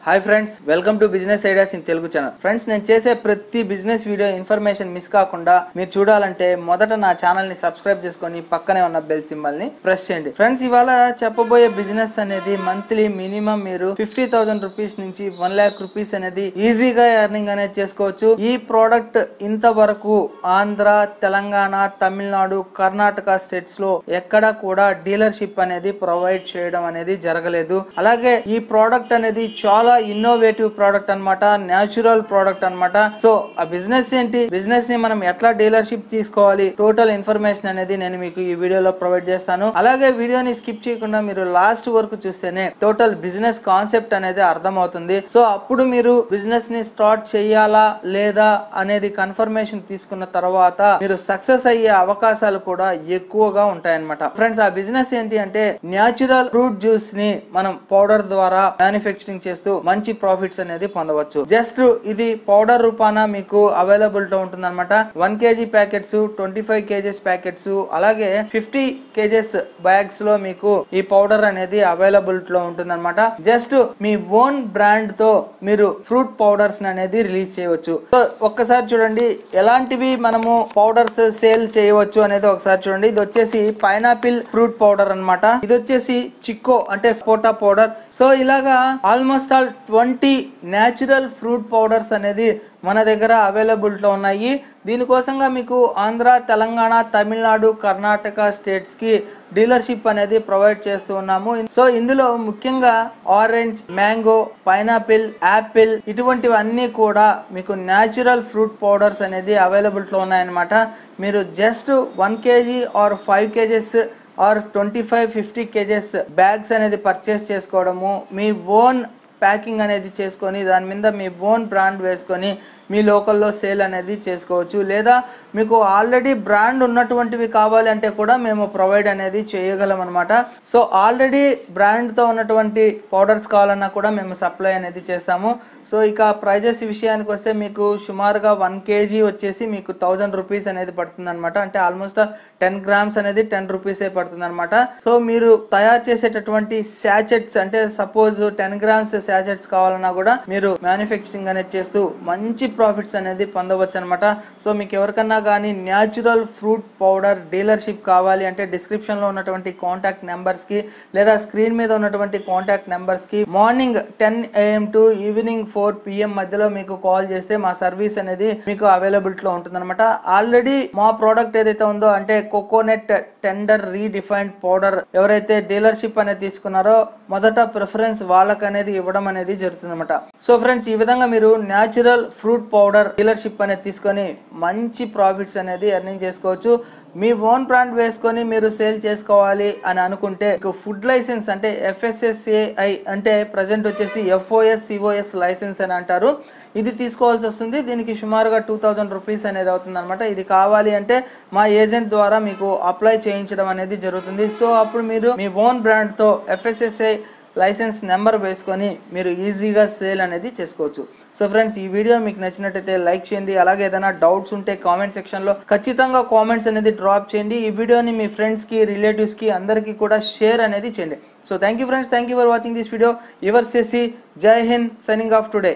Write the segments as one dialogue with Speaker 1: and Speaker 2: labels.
Speaker 1: hi friends welcome to business ideas in Telugu channel friends నేను చేసే ప్రతి బిజినెస్ వీడియో ఇన్ఫర్మేషన్ మిస్ కాకుండా మీరు చూడాలంటే మొదట నా ఛానల్ ని సబ్స్క్రైబ్ చేసుకొని పక్కనే ఉన్న బెల్ సింబల్ ని ప్రెస్ చేయండి ఫ్రెండ్స్ ఇవాళ చెప్పబోయే బిజినెస్ అనేది మంత్లీ మినిమం మీరు ఫిఫ్టీ థౌసండ్ రూపీస్ నుంచి వన్ లాక్ రూపీస్ అనేది ఈజీగా ఎర్నింగ్ అనేది చేసుకోవచ్చు ఈ ప్రోడక్ట్ ఇంతవరకు ఆంధ్ర తెలంగాణ తమిళనాడు కర్ణాటక స్టేట్స్ లో ఎక్కడ కూడా డీలర్షిప్ అనేది ప్రొవైడ్ చేయడం అనేది జరగలేదు అలాగే ఈ ప్రోడక్ట్ అనేది చాలా ఇన్నోవేటివ్ ప్రోడక్ట్ అన్నమాట న్యాచురల్ ప్రోడక్ట్ అన్నమాట సో ఆ బిజినెస్ ఏంటి బిజినెస్ ని మనం ఎట్లా డీలర్షిప్ తీసుకోవాలి టోటల్ ఇన్ఫర్మేషన్ అనేది నేను మీకు ఈ వీడియోలో ప్రొవైడ్ చేస్తాను అలాగే వీడియోని స్కిప్ చేయకుండా మీరు లాస్ట్ వరకు చూస్తేనే టోటల్ బిజినెస్ కాన్సెప్ట్ అనేది అర్థమవుతుంది సో అప్పుడు మీరు బిజినెస్ ని స్టార్ట్ చేయాలా లేదా అనేది కన్ఫర్మేషన్ తీసుకున్న తర్వాత మీరు సక్సెస్ అయ్యే అవకాశాలు కూడా ఎక్కువగా ఉంటాయన్నమాట ఫ్రెండ్స్ ఆ బిజినెస్ ఏంటి అంటే న్యాచురల్ ఫ్రూట్ జ్యూస్ ని మనం పౌడర్ ద్వారా మ్యానుఫ్యాక్చరింగ్ చేస్తూ మంచి ప్రాఫిట్స్ అనేది పొందవచ్చు జస్ట్ ఇది పౌడర్ రూపాన మీకు అవైలబుల్ తో ఉంటుంది అనమాట one KG packets twenty five KGs packets అలాగే ఫిఫ్టీ కేజెస్ బ్యాగ్స్ లో మీకు ఈ పౌడర్ అనేది అవైలబుల్ లో ఉంటుంది అనమాట జస్ట్ మీ ఓన్ బ్రాండ్ తో మీరు ఫ్రూట్ పౌడర్స్ అనేది రిలీజ్ చేయవచ్చు సో ఒక్కసారి చూడండి ఎలాంటివి మనము పౌడర్స్ సేల్ చేయవచ్చు అనేది ఒకసారి చూడండి ఇది వచ్చేసి పైనాపిల్ ఫ్రూట్ పౌడర్ అన్నమాట ఇది వచ్చేసి చిక్కో అంటే స్పోటా పౌడర్ సో ఇలాగా almost all twenty natural fruit powders అనేది మన దగ్గర అవైలబుల్ లో ఉన్నాయి దీనికోసంగా మీకు ఆంధ్ర తెలంగాణ తమిళనాడు కర్ణాటక స్టేట్స్ కి డీలర్షిప్ అనేది ప్రొవైడ్ చేస్తూ ఉన్నాము సో ఇందులో ముఖ్యంగా ఆరెంజ్ మ్యాంగో పైనాపిల్ యాపిల్ ఇటువంటివన్నీ కూడా మీకు న్యాచురల్ ఫ్రూట్ పౌడర్స్ అనేది అవైలబుల్ లో ఉన్నాయన్నమాట మీరు just one KG or five KGs or twenty five fifty KGs bags అనేది పర్చేస్ చేసుకోవడము మీ ఓన్ ప్యాకింగ్ అనేది చేసుకొని దాని మీద మీ ఓన్ బ్రాండ్ వేసుకొని మీ లోకల్లో సేల్ అనేది చేసుకోవచ్చు లేదా మీకు ఆల్రెడీ బ్రాండ్ ఉన్నటువంటివి కావాలి అంటే కూడా మేము ప్రొవైడ్ అనేది చేయగలం అనమాట సో ఆల్రెడీ బ్రాండ్తో ఉన్నటువంటి పౌడర్స్ కావాలన్నా కూడా మేము సప్లై అనేది చేస్తాము సో ఇక ప్రైజెస్ విషయానికి వస్తే మీకు సుమారుగా వన్ కేజీ వచ్చేసి మీకు థౌజండ్ రూపీస్ అనేది పడుతుంది అనమాట అంటే ఆల్మోస్ట్ టెన్ గ్రామ్స్ అనేది టెన్ రూపీసే పడుతుంది అనమాట సో మీరు తయారు చేసేటటువంటి శాచెట్స్ అంటే సపోజ్ టెన్ గ్రామ్స్ శాచెట్స్ కావాలన్నా కూడా మీరు మ్యానుఫ్యాక్చరింగ్ అనేది చేస్తూ మంచి ప్రాఫిట్స్ అనేది పొందవచ్చు అనమాట సో మీకు ఎవరికన్నా కానీ న్యాచురల్ ఫ్రూట్ పౌడర్ డీలర్షిప్ కావాలి అంటే డిస్క్రిప్షన్ లో ఉన్నటువంటి కాంటాక్ట్ నెంబర్స్ కి లేదా స్క్రీన్ మీద ఉన్నటువంటి కాంటాక్ట్ నెంబర్స్ కి morning ten AM to evening four PM మధ్యలో మీకు కాల్ చేస్తే మా సర్వీస్ అనేది మీకు అవైలబిలిటీ లో ఉంటుంది ఆల్రెడీ మా ప్రోడక్ట్ ఏదైతే ఉందో అంటే కోకోనట్ టెండర్ రీడిఫైన్డ్ పౌడర్ ఎవరైతే డీలర్షిప్ అనేది తీసుకున్నారో మొదట ప్రిఫరెన్స్ వాళ్ళకి అనేది ఇవ్వడం అనేది జరుగుతుంది సో ఫ్రెండ్స్ ఈ విధంగా మీరు న్యాచురల్ ఫ్రూట్ పౌడర్ డీలర్షిప్ అనేది తీసుకొని మంచి ప్రాఫిట్స్ అనేది ఎర్నింగ్ చేసుకోవచ్చు మీ ఓన్ బ్రాండ్ వేసుకొని మీరు సేల్ చేసుకోవాలి అని అనుకుంటే ఫుడ్ లైసెన్స్ అంటే ఎఫ్ఎస్ఎస్ఏఐ అంటే ప్రజెంట్ వచ్చేసి ఎఫ్ఓఎస్ సిఓఎస్ లైసెన్స్ అని అంటారు ఇది తీసుకోవాల్సి వస్తుంది దీనికి సుమారుగా టూ థౌజండ్ రూపీస్ అనేది అవుతుంది అనమాట ఇది కావాలి అంటే మా ఏజెంట్ ద్వారా మీకు అప్లై చేయించడం అనేది జరుగుతుంది సో అప్పుడు మీరు మీ ఓన్ బ్రాండ్తో ఎఫ్ఎస్ఎస్ఐ లైసెన్స్ నెంబర్ వేసుకొని మీరు ఈజీగా సేల్ అనేది చేసుకోవచ్చు సో ఫ్రెండ్స్ ఈ వీడియో మీకు నచ్చినట్టయితే లైక్ చేయండి అలాగే ఏదైనా డౌట్స్ ఉంటే కామెంట్ సెక్షన్లో ఖచ్చితంగా కామెంట్స్ అనేది డ్రాప్ చేయండి ఈ వీడియోని మీ ఫ్రెండ్స్కి రిలేటివ్స్కి అందరికీ కూడా షేర్ అనేది చేయండి so thank you friends thank you for watching this video your సెసి Jai Hind signing off today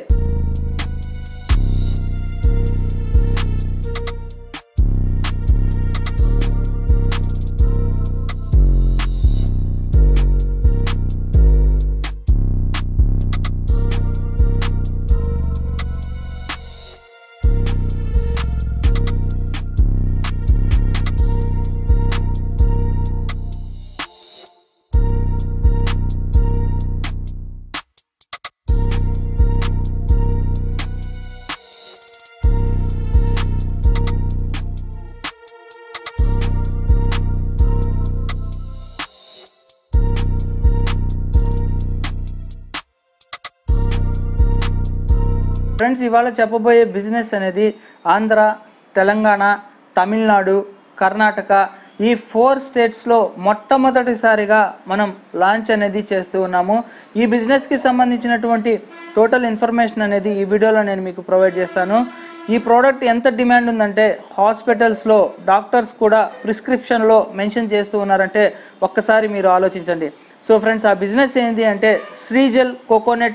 Speaker 1: friends ఇవాళ చెప్పబోయే బిజినెస్ అనేది ఆంధ్ర తెలంగాణ తమిళనాడు కర్ణాటక ఈ ఫోర్ స్టేట్స్లో మొట్టమొదటిసారిగా మనం లాంచ్ అనేది చేస్తూ ఉన్నాము ఈ బిజినెస్కి సంబంధించినటువంటి టోటల్ ఇన్ఫర్మేషన్ అనేది ఈ వీడియోలో నేను మీకు ప్రొవైడ్ చేస్తాను ఈ ప్రోడక్ట్ ఎంత డిమాండ్ ఉందంటే హాస్పిటల్స్లో డాక్టర్స్ కూడా ప్రిస్క్రిప్షన్లో మెన్షన్ చేస్తూ ఉన్నారంటే ఒక్కసారి మీరు ఆలోచించండి సో ఫ్రెండ్స్ ఆ బిజినెస్ ఏంటి అంటే శ్రీజల్ కోకోనట్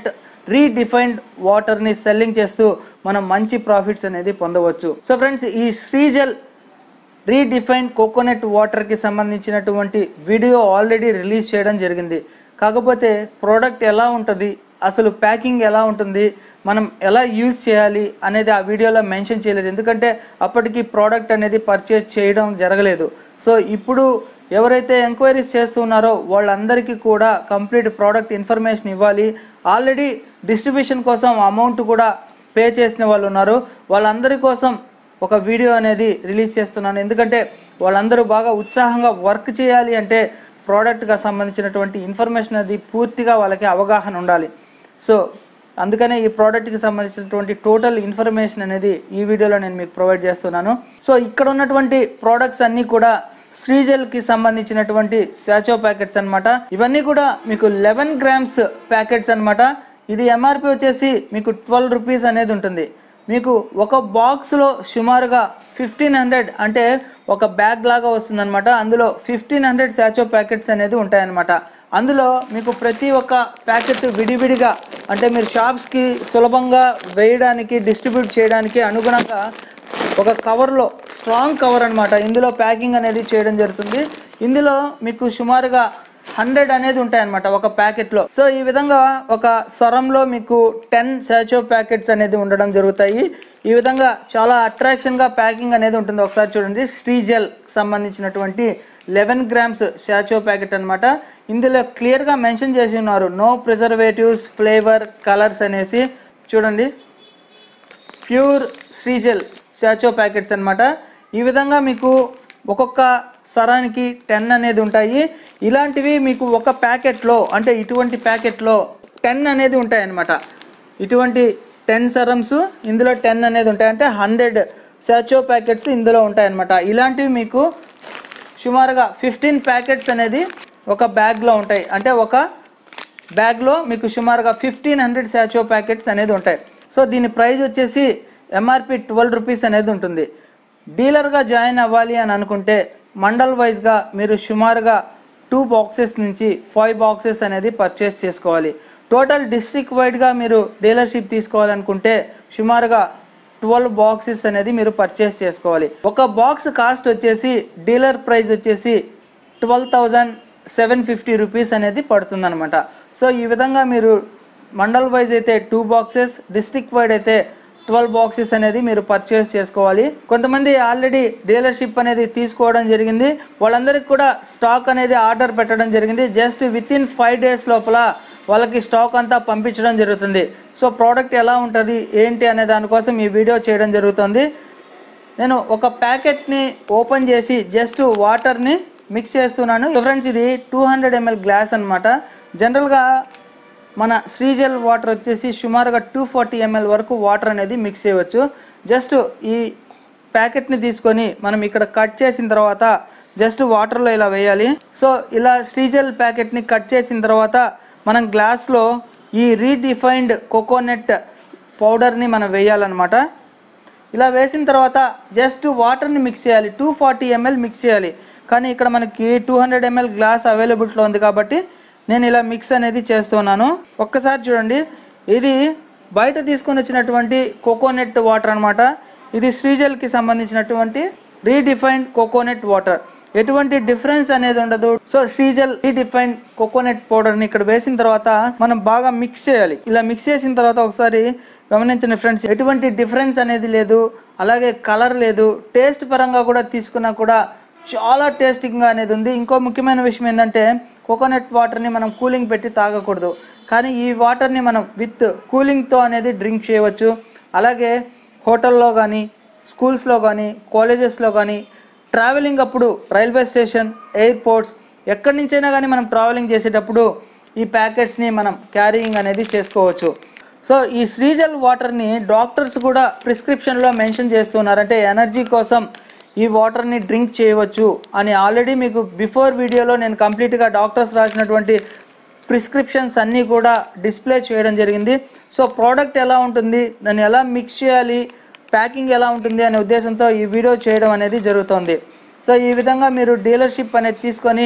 Speaker 1: రీడిఫైన్డ్ వాటర్ని సెల్లింగ్ చేస్తూ మనం మంచి ప్రాఫిట్స్ అనేది పొందవచ్చు సో ఫ్రెండ్స్ ఈ శ్రీజల్ రీడిఫైన్డ్ కోకోనట్ వాటర్కి సంబంధించినటువంటి వీడియో ఆల్రెడీ రిలీజ్ చేయడం జరిగింది కాకపోతే ప్రోడక్ట్ ఎలా ఉంటుంది అసలు ప్యాకింగ్ ఎలా ఉంటుంది మనం ఎలా యూజ్ చేయాలి అనేది ఆ వీడియోలో మెన్షన్ చేయలేదు ఎందుకంటే అప్పటికి ప్రోడక్ట్ అనేది పర్చేజ్ చేయడం జరగలేదు సో ఇప్పుడు ఎవరైతే ఎంక్వైరీస్ చేస్తున్నారో వాళ్ళందరికీ కూడా కంప్లీట్ ప్రోడక్ట్ ఇన్ఫర్మేషన్ ఇవ్వాలి ఆల్రెడీ డిస్ట్రిబ్యూషన్ కోసం అమౌంట్ కూడా పే చేసిన వాళ్ళు ఉన్నారు వాళ్ళందరి కోసం ఒక వీడియో అనేది రిలీజ్ చేస్తున్నాను ఎందుకంటే వాళ్ళందరూ బాగా ఉత్సాహంగా వర్క్ చేయాలి అంటే ప్రోడక్ట్గా సంబంధించినటువంటి ఇన్ఫర్మేషన్ అది పూర్తిగా వాళ్ళకి అవగాహన ఉండాలి సో అందుకనే ఈ ప్రోడక్ట్కి సంబంధించినటువంటి టోటల్ ఇన్ఫర్మేషన్ అనేది ఈ వీడియోలో నేను మీకు ప్రొవైడ్ చేస్తున్నాను సో ఇక్కడ ఉన్నటువంటి ప్రోడక్ట్స్ అన్నీ కూడా శ్రీజెల్కి సంబంధించినటువంటి శాచో ప్యాకెట్స్ అన్నమాట ఇవన్నీ కూడా మీకు లెవెన్ గ్రామ్స్ ప్యాకెట్స్ అన్నమాట ఇది ఎంఆర్పి వచ్చేసి మీకు ట్వెల్వ్ రూపీస్ అనేది ఉంటుంది మీకు ఒక బాక్స్లో సుమారుగా ఫిఫ్టీన్ హండ్రెడ్ అంటే ఒక బ్యాగ్ లాగా వస్తుందన్నమాట అందులో ఫిఫ్టీన్ హండ్రెడ్ శాచో ప్యాకెట్స్ అనేది ఉంటాయన్నమాట అందులో మీకు ప్రతి ఒక్క ప్యాకెట్ విడివిడిగా అంటే మీరు షాప్స్కి సులభంగా వేయడానికి డిస్ట్రిబ్యూట్ చేయడానికి అనుగుణంగా ఒక కవర్లో స్ట్రాంగ్ కవర్ అన్నమాట ఇందులో ప్యాకింగ్ అనేది చేయడం జరుగుతుంది ఇందులో మీకు సుమారుగా హండ్రెడ్ అనేది ఉంటాయన్నమాట ఒక ప్యాకెట్లో సో ఈ విధంగా ఒక స్వరంలో మీకు టెన్ శాచో ప్యాకెట్స్ అనేది ఉండడం జరుగుతాయి ఈ విధంగా చాలా అట్రాక్షన్గా ప్యాకింగ్ అనేది ఉంటుంది ఒకసారి చూడండి శ్రీజెల్ సంబంధించినటువంటి లెవెన్ గ్రామ్స్ శాచో ప్యాకెట్ అన్నమాట ఇందులో క్లియర్గా మెన్షన్ చేసి ఉన్నారు నో ప్రిజర్వేటివ్స్ ఫ్లేవర్ కలర్స్ అనేసి చూడండి ప్యూర్ శ్రీజెల్ శాచో ప్యాకెట్స్ అన్నమాట ఈ విధంగా మీకు ఒక్కొక్క సరానికి టెన్ అనేది ఉంటాయి ఇలాంటివి మీకు ఒక ప్యాకెట్లో అంటే ఇటువంటి ప్యాకెట్లో టెన్ అనేది ఉంటాయి అన్నమాట ఇటువంటి టెన్ సరమ్స్ ఇందులో టెన్ అనేది ఉంటాయి అంటే హండ్రెడ్ శాచో ప్యాకెట్స్ ఇందులో ఉంటాయి అన్నమాట ఇలాంటివి మీకు సుమారుగా ఫిఫ్టీన్ ప్యాకెట్స్ అనేది ఒక బ్యాగ్లో ఉంటాయి అంటే ఒక బ్యాగ్లో మీకు సుమారుగా ఫిఫ్టీన్ హండ్రెడ్ శాచో ప్యాకెట్స్ అనేది ఉంటాయి సో దీని ప్రైస్ వచ్చేసి ఎంఆర్పి ట్వెల్వ్ రూపీస్ అనేది ఉంటుంది డీలర్గా జాయిన్ అవ్వాలి అని అనుకుంటే మండల్ వైజ్గా మీరు సుమారుగా టూ బాక్సెస్ నుంచి ఫైవ్ బాక్సెస్ అనేది పర్చేస్ చేసుకోవాలి టోటల్ డిస్ట్రిక్ట్ వైడ్గా మీరు డీలర్షిప్ తీసుకోవాలనుకుంటే సుమారుగా ట్వెల్వ్ బాక్సెస్ అనేది మీరు పర్చేస్ చేసుకోవాలి ఒక బాక్స్ కాస్ట్ వచ్చేసి డీలర్ ప్రైస్ వచ్చేసి twelve thousand seven fifty rupees అనేది పడుతుందన్నమాట సో ఈ విధంగా మీరు మండల్ వైజ్ అయితే టూ బాక్సెస్ డిస్ట్రిక్ట్ వైడ్ అయితే ట్వెల్వ్ బాక్సెస్ అనేది మీరు పర్చేస్ చేసుకోవాలి కొంతమంది ఆల్రెడీ డీలర్షిప్ అనేది తీసుకోవడం జరిగింది వాళ్ళందరికీ కూడా స్టాక్ అనేది ఆర్డర్ పెట్టడం జరిగింది just within five days లోపల వాళ్ళకి స్టాక్ అంతా పంపించడం జరుగుతుంది సో ప్రోడక్ట్ ఎలా ఉంటుంది ఏంటి అనే దానికోసం ఈ వీడియో చేయడం జరుగుతుంది నేను ఒక ప్యాకెట్ని ఓపెన్ చేసి జస్ట్ వాటర్ని మిక్స్ చేస్తున్నాను ఫ్రెండ్స్ ఇది టూ హండ్రెడ్ ఎంఎల్ గ్లాస్ అనమాట జనరల్గా మన శ్రీజల్ వాటర్ వచ్చేసి సుమారుగా టూ ఫార్టీ ఎంఎల్ వరకు వాటర్ అనేది మిక్స్ చేయవచ్చు జస్ట్ ఈ ప్యాకెట్ని తీసుకొని మనం ఇక్కడ కట్ చేసిన తర్వాత జస్ట్ వాటర్లో ఇలా వేయాలి సో ఇలా శ్రీజల్ ప్యాకెట్ని కట్ చేసిన తర్వాత మనం గ్లాస్లో ఈ రీడిఫైన్డ్ కోకోనట్ పౌడర్ని మనం వేయాలన్నమాట ఇలా వేసిన తర్వాత జస్ట్ వాటర్ని మిక్స్ చేయాలి టూ ఫార్టీ ఎంఎల్ మిక్స్ చేయాలి కానీ ఇక్కడ మనకి టూ హండ్రెడ్ ఎంఎల్ గ్లాస్ అవైలబిలిటీలో ఉంది కాబట్టి నేను ఇలా మిక్స్ అనేది చేస్తున్నాను ఒక్కసారి చూడండి ఇది బయట తీసుకొని వచ్చినటువంటి కోకోనట్ వాటర్ అన్నమాట ఇది శ్రీజల్కి సంబంధించినటువంటి రీడిఫైన్డ్ కోకోనట్ వాటర్ ఎటువంటి డిఫరెన్స్ అనేది ఉండదు సో శ్రీజల్ రీడిఫైన్డ్ కోకోనట్ పౌడర్ని ఇక్కడ వేసిన తర్వాత మనం బాగా మిక్స్ చేయాలి ఇలా మిక్స్ చేసిన తర్వాత ఒకసారి గమనించండి ఫ్రెండ్స్ ఎటువంటి డిఫరెన్స్ అనేది లేదు అలాగే కలర్ లేదు టేస్ట్ పరంగా కూడా తీసుకున్నా కూడా చాలా టేస్టింగ్గా అనేది ఉంది ఇంకో ముఖ్యమైన విషయం ఏంటంటే కోకోనట్ వాటర్ని మనం కూలింగ్ పెట్టి తాగకూడదు కానీ ఈ వాటర్ని మనం విత్ కూలింగ్తో అనేది డ్రింక్ చేయవచ్చు అలాగే హోటల్లో కానీ స్కూల్స్లో కానీ కాలేజెస్లో కానీ ట్రావెలింగ్ అప్పుడు రైల్వే స్టేషన్ ఎయిర్పోర్ట్స్ ఎక్కడి నుంచైనా కానీ మనం ట్రావెలింగ్ చేసేటప్పుడు ఈ ప్యాకెట్స్ని మనం క్యారీయింగ్ అనేది చేసుకోవచ్చు సో ఈ శ్రీజల్ వాటర్ని డాక్టర్స్ కూడా ప్రిస్క్రిప్షన్లో మెన్షన్ చేస్తున్నారు అంటే ఎనర్జీ కోసం ఈ వాటర్ని డ్రింక్ చేయవచ్చు అని ఆల్రెడీ మీకు బిఫోర్ వీడియోలో నేను కంప్లీట్గా డాక్టర్స్ రాసినటువంటి ప్రిస్క్రిప్షన్స్ అన్నీ కూడా డిస్ప్లే చేయడం జరిగింది సో ప్రోడక్ట్ ఎలా ఉంటుంది దాన్ని ఎలా మిక్స్ చేయాలి ప్యాకింగ్ ఎలా ఉంటుంది అనే ఉద్దేశంతో ఈ వీడియో చేయడం అనేది జరుగుతుంది సో ఈ విధంగా మీరు డీలర్షిప్ అనేది తీసుకొని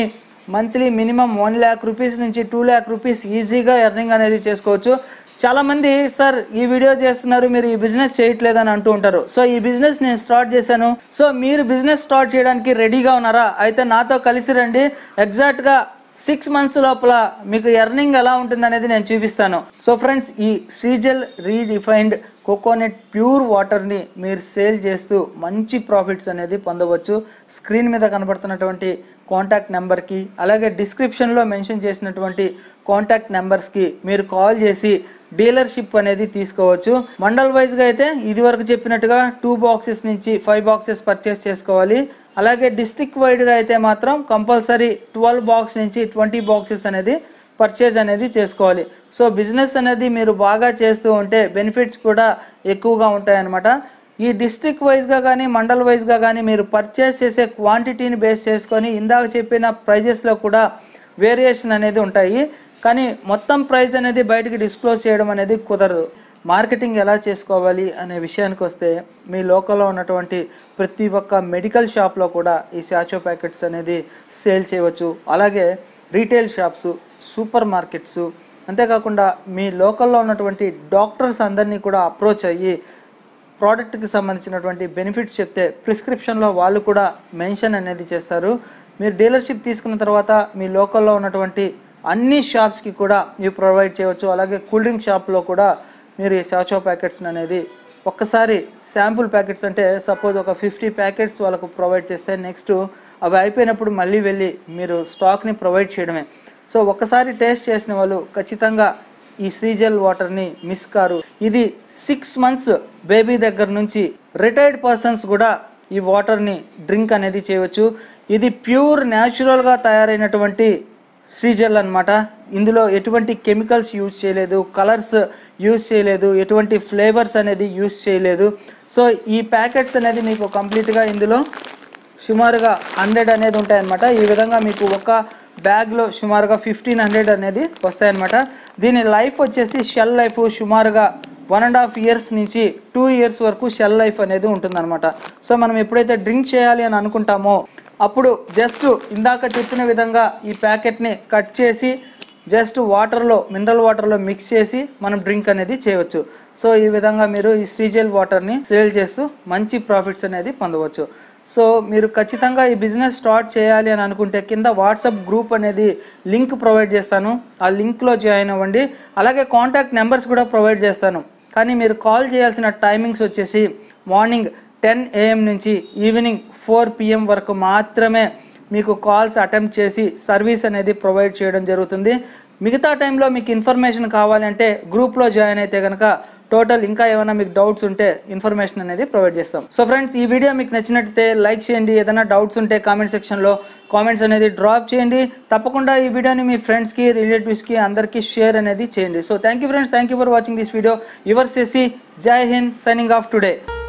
Speaker 1: monthly minimum one lakh rupees నుంచి టూ ల్యాక్ రూపీస్ ఈజీగా ఎర్నింగ్ అనేది చేసుకోవచ్చు చాలా మంది సార్ ఈ వీడియో చేస్తున్నారు మీరు ఈ బిజినెస్ చేయట్లేదని అంటూ ఉంటారు సో ఈ బిజినెస్ నేను స్టార్ట్ చేశాను సో మీరు బిజినెస్ స్టార్ట్ చేయడానికి రెడీగా ఉన్నారా అయితే నాతో కలిసి రండి ఎగ్జాక్ట్గా సిక్స్ మంత్స్ లోపల మీకు ఎర్నింగ్ ఎలా ఉంటుంది అనేది నేను చూపిస్తాను సో ఫ్రెండ్స్ ఈ శ్రీజల్ రీడిఫైన్డ్ కోకోనట్ ప్యూర్ వాటర్ని మీరు సేల్ చేస్తూ మంచి ప్రాఫిట్స్ అనేది పొందవచ్చు స్క్రీన్ మీద కనబడుతున్నటువంటి కాంటాక్ట్ నెంబర్కి అలాగే డిస్క్రిప్షన్లో మెన్షన్ చేసినటువంటి కాంటాక్ట్ నెంబర్స్కి మీరు కాల్ చేసి డీలర్షిప్ అనేది తీసుకోవచ్చు మండల్ వైజ్గా అయితే ఇది వరకు చెప్పినట్టుగా టూ బాక్సెస్ నుంచి ఫైవ్ బాక్సెస్ పర్చేస్ చేసుకోవాలి అలాగే డిస్ట్రిక్ట్ వైడ్గా అయితే మాత్రం కంపల్సరీ ట్వెల్వ్ బాక్స్ నుంచి ట్వంటీ బాక్సెస్ అనేది పర్చేజ్ అనేది చేసుకోవాలి సో బిజినెస్ అనేది మీరు బాగా చేస్తూ ఉంటే బెనిఫిట్స్ కూడా ఎక్కువగా ఉంటాయన్నమాట ఈ డిస్ట్రిక్ట్ వైజ్గా కానీ మండల్ వైజ్గా కానీ మీరు పర్చేస్ చేసే క్వాంటిటీని బేస్ చేసుకొని ఇందాక చెప్పిన ప్రైజెస్లో కూడా వేరియేషన్ అనేది ఉంటాయి కానీ మొత్తం ప్రైస్ అనేది బయటికి డిస్క్లోజ్ చేయడం అనేది కుదరదు మార్కెటింగ్ ఎలా చేసుకోవాలి అనే విషయానికి వస్తే మీ లోకల్లో ఉన్నటువంటి ప్రతి ఒక్క మెడికల్ షాప్లో కూడా ఈ శాచో ప్యాకెట్స్ అనేది సేల్ చేయవచ్చు అలాగే రీటైల్ షాప్స్ సూపర్ మార్కెట్స్ అంతేకాకుండా మీ లోకల్లో ఉన్నటువంటి డాక్టర్స్ అందరినీ కూడా అప్రోచ్ అయ్యి ప్రోడక్ట్కి సంబంధించినటువంటి బెనిఫిట్స్ చెప్తే ప్రిస్క్రిప్షన్లో వాళ్ళు కూడా మెన్షన్ అనేది చేస్తారు మీరు డీలర్షిప్ తీసుకున్న తర్వాత మీ లోకల్లో ఉన్నటువంటి అన్ని షాప్స్కి కూడా ఇవి ప్రొవైడ్ చేయవచ్చు అలాగే కూల్ డ్రింక్ షాప్లో కూడా మీరు ఈ సాచో ప్యాకెట్స్ అనేది ఒక్కసారి శాంపుల్ ప్యాకెట్స్ అంటే సపోజ్ ఒక ఫిఫ్టీ ప్యాకెట్స్ వాళ్ళకు ప్రొవైడ్ చేస్తే నెక్స్ట్ అవి అయిపోయినప్పుడు మళ్ళీ వెళ్ళి మీరు స్టాక్ని ప్రొవైడ్ చేయడమే సో ఒక్కసారి టేస్ట్ చేసిన వాళ్ళు ఖచ్చితంగా ఈ శ్రీజల్ వాటర్ని మిస్ కారు ఇది సిక్స్ మంత్స్ బేబీ దగ్గర నుంచి రిటైర్డ్ పర్సన్స్ కూడా ఈ వాటర్ని డ్రింక్ అనేది చేయవచ్చు ఇది ప్యూర్ న్యాచురల్గా తయారైనటువంటి శ్రీజల్ అన్నమాట ఇందులో ఎటువంటి కెమికల్స్ యూజ్ చేయలేదు కలర్స్ యూజ్ చేయలేదు ఎటువంటి ఫ్లేవర్స్ అనేది యూజ్ చేయలేదు సో ఈ ప్యాకెట్స్ అనేది మీకు కంప్లీట్గా ఇందులో సుమారుగా హండ్రెడ్ అనేది ఉంటాయన్నమాట ఈ విధంగా మీకు ఒక బ్యాగ్లో సుమారుగా ఫిఫ్టీన్ హండ్రెడ్ అనేది వస్తాయన్నమాట దీని లైఫ్ వచ్చేసి షెల్ లైఫ్ సుమారుగా వన్ అండ్ హాఫ్ ఇయర్స్ నుంచి టూ ఇయర్స్ వరకు షెల్ లైఫ్ అనేది ఉంటుందన్నమాట సో మనం ఎప్పుడైతే డ్రింక్ చేయాలి అని అనుకుంటామో అప్పుడు జస్ట్ ఇందాక చెప్పిన విధంగా ఈ ప్యాకెట్ని కట్ చేసి జస్ట్ వాటర్లో మినరల్ వాటర్లో మిక్స్ చేసి మనం డ్రింక్ అనేది చేయవచ్చు సో ఈ విధంగా మీరు ఈ శ్రీజెల్ వాటర్ని సేల్ చేస్తూ మంచి ప్రాఫిట్స్ అనేది పొందవచ్చు సో మీరు ఖచ్చితంగా ఈ బిజినెస్ స్టార్ట్ చేయాలి అని అనుకుంటే కింద వాట్సాప్ గ్రూప్ అనేది లింక్ ప్రొవైడ్ చేస్తాను ఆ లింక్లో జాయిన్ అవ్వండి అలాగే కాంటాక్ట్ నెంబర్స్ కూడా ప్రొవైడ్ చేస్తాను కానీ మీరు కాల్ చేయాల్సిన టైమింగ్స్ వచ్చేసి మార్నింగ్ టెన్ ఏఎం నుంచి ఈవినింగ్ ఫోర్ పిఎం వరకు మాత్రమే మీకు కాల్స్ అటెంప్ట్ చేసి సర్వీస్ అనేది ప్రొవైడ్ చేయడం జరుగుతుంది మిగతా టైంలో మీకు ఇన్ఫర్మేషన్ కావాలంటే గ్రూప్లో జాయిన్ అయితే కనుక టోటల్ ఇంకా ఏమైనా మీకు డౌట్స్ ఉంటే ఇన్ఫర్మేషన్ అనేది ప్రొవైడ్ చేస్తాం సో ఫ్రెండ్స్ ఈ వీడియో మీకు నచ్చినట్టయితే లైక్ చేయండి ఏదైనా డౌట్స్ ఉంటే కామెంట్ సెక్షన్లో కామెంట్స్ అనేది డ్రాప్ చేయండి తప్పకుండా ఈ వీడియోని మీ ఫ్రెండ్స్కి రిలేటివ్స్కి అందరికీ షేర్ అనేది చేయండి so thank you friends thank you for watching this video your సెసి Jai Hind signing off today